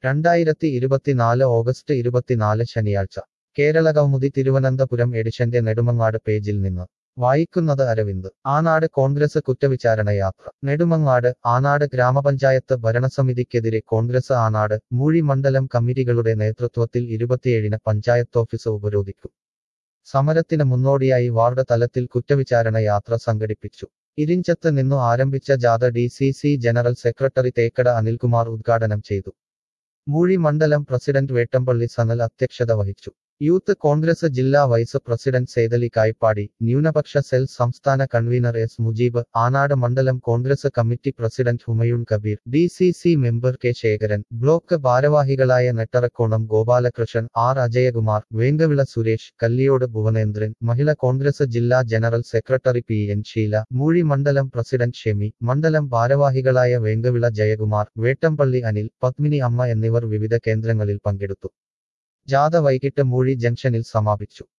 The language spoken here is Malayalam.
രണ്ടായിരത്തി ഇരുപത്തിനാല് ഓഗസ്റ്റ് ഇരുപത്തിനാല് ശനിയാഴ്ച കേരള കൗമുദി തിരുവനന്തപുരം എഡിഷന്റെ നെടുമങ്ങാട് പേജിൽ നിന്ന് വായിക്കുന്നത് അരവിന്ദ് ആനാട് കോൺഗ്രസ് കുറ്റവിചാരണ യാത്ര നെടുമങ്ങാട് ആനാട് ഗ്രാമപഞ്ചായത്ത് ഭരണസമിതിക്കെതിരെ കോൺഗ്രസ് ആനാട് മൂഴി മണ്ഡലം കമ്മിറ്റികളുടെ നേതൃത്വത്തിൽ ഇരുപത്തിയേഴിന് പഞ്ചായത്ത് ഓഫീസ് ഉപരോധിക്കും സമരത്തിന് മുന്നോടിയായി വാർഡ് തലത്തിൽ കുറ്റവിചാരണ യാത്ര സംഘടിപ്പിച്ചു ഇരിഞ്ചത്ത് നിന്നു ആരംഭിച്ച ജാഥ D C C general secretary Thekkada Anilkumar ഉദ്ഘാടനം ചെയ്തു മൂഴി മണ്ഡലം പ്രസിഡന്റ് വേട്ടമ്പള്ളി സനൽ അധ്യക്ഷത വഹിച്ചു യൂത്ത് കോൺഗ്രസ് ജില്ലാ വൈസ് പ്രസിഡന്റ് സേതലി കായ്പാടി ന്യൂനപക്ഷ സെൽ സംസ്ഥാന കൺവീനർ എസ് മുജീബ് ആനാട് മണ്ഡലം Congress committee president Humayun Kabir D C C member K Sekharan block ഭാരവാഹികളായ നെട്ടറക്കോണം ഗോപാലകൃഷ്ണൻ ആർ അജയകുമാർ വേങ്കവിള സുരേഷ് കല്ലിയോട് ഭുവനേന്ദ്രൻ മഹിള കോൺഗ്രസ് ജില്ലാ general secretary P N Sheela Moozhi മണ്ഡലം പ്രസിഡന്റ് ഷെമി മണ്ഡലം ഭാരവാഹികളായ വേങ്കവിള ജയകുമാർ വേട്ടമ്പള്ളി അനിൽ പത്മിനി അമ്മ എന്നിവർ വിവിധ കേന്ദ്രങ്ങളിൽ പങ്കെടുത്തു ജാഥ വൈകിട്ട് മൂഴി ജംഗ്ഷനിൽ സമാപിച്ചു